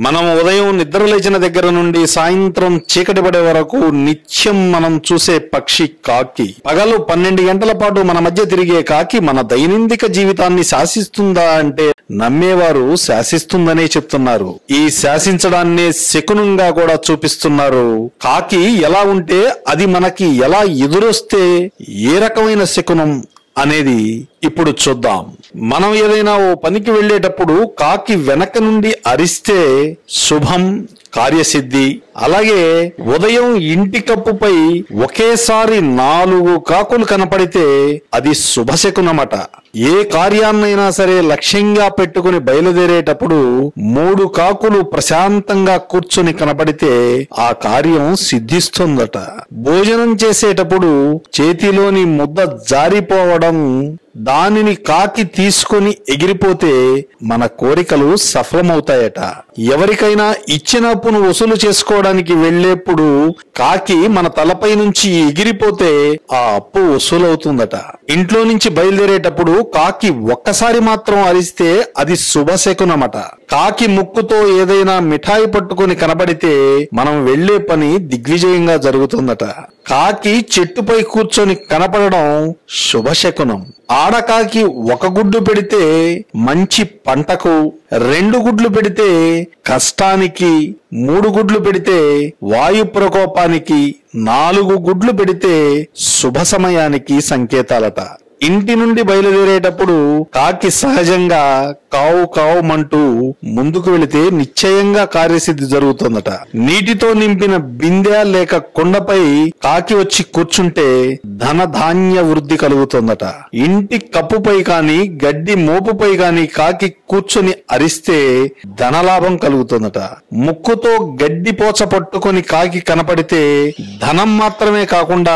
మనం ఉదయం నిద్ర లేచిన దగ్గర నుండి సాయంత్రం చీకటి పడే వరకు నిత్యం మనం చూసే పక్షి కాకి పగలు పన్నెండు గంటల పాటు మన మధ్య తిరిగే కాకి మన దైనందిక జీవితాన్ని శాసిస్తుందా అంటే నమ్మేవారు శాసిస్తుందనే చెప్తున్నారు ఈ శాసించడాన్నే శకునంగా కూడా చూపిస్తున్నారు కాకి ఎలా ఉంటే అది మనకి ఎలా ఎదురొస్తే ఏ రకమైన శకునం అనేది ఇప్పుడు చూద్దాం మనం ఏదైనా ఓ పనికి వెళ్ళేటప్పుడు కాకి వెనక నుండి అరిస్తే శుభం కార్యసిద్ధి అలాగే ఉదయం ఇంటి కప్పుపై ఒకేసారి నాలుగు కాకులు కనపడితే అది శుభశకునమట ఏ కార్యాన్నైనా సరే లక్ష్యంగా పెట్టుకుని బయలుదేరేటప్పుడు మూడు కాకులు ప్రశాంతంగా కూర్చుని కనపడితే ఆ కార్యం సిద్ధిస్తుందట భోజనం చేసేటప్పుడు చేతిలోని ముద్ద జారిపోవడం దానిని కాకి తీసుకొని ఎగిరిపోతే మన కోరికలు సఫలమవుతాయట ఎవరికైనా ఇచ్చిన అప్పును వసూలు చేసుకోవడానికి వెళ్ళేప్పుడు కాకి మన తలపై నుంచి ఎగిరిపోతే ఆ అప్పు వసూలవుతుందట ఇంట్లో నుంచి బయలుదేరేటప్పుడు కాకి ఒక్కసారి మాత్రం అరిస్తే అది శుభశకునమట కాకి ముక్కుతో ఏదైనా మిఠాయి పట్టుకొని కనబడితే మనం వెళ్లే పని దిగ్విజయంగా జరుగుతుందట కాకి చెట్టుపై కూర్చొని కనపడడం శుభశకునం ఆడకాకి ఒక గుడ్డు పెడితే మంచి పంటకు రెండు గుడ్లు పెడితే కష్టానికి మూడు గుడ్లు పెడితే వాయు ప్రకోపానికి నాలుగు గుడ్లు పెడితే శుభ సమయానికి సంకేతాలట ఇంటి నుండి బయలుదేరేటప్పుడు కాకి సహజంగా కావు కావుమంటూ ముందుకు వెళితే నిశ్చయంగా కార్యసిద్ధి జరుగుతుందట నీటితో నింపిన బిందె లేక కుండపై కాకి వచ్చి కూర్చుంటే ధన ధాన్య వృద్ధి కలుగుతుందట ఇంటి కప్పుపై కాని గడ్డి మోపుపై కాని కాకి కూర్చొని అరిస్తే ధనలాభం కలుగుతుందట ముక్కుతో గడ్డి పోచ పట్టుకొని కాకి కనపడితే ధనం మాత్రమే కాకుండా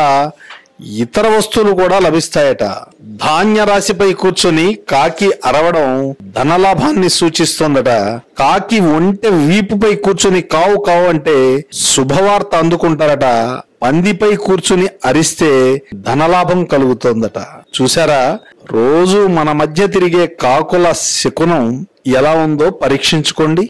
ఇతర వస్తువులు కూడా లభిస్తాయట ధాన్య రాశిపై కూర్చొని కాకి అరవడం ధనలాభాన్ని సూచిస్తోందట కాకి ఒంటె వీపుపై కూర్చొని కావు కావు అంటే శుభవార్త అందుకుంటారట పందిపై కూర్చుని అరిస్తే ధనలాభం కలుగుతోందట చూసారా రోజు మన మధ్య తిరిగే కాకుల శకునం ఎలా ఉందో పరీక్షించుకోండి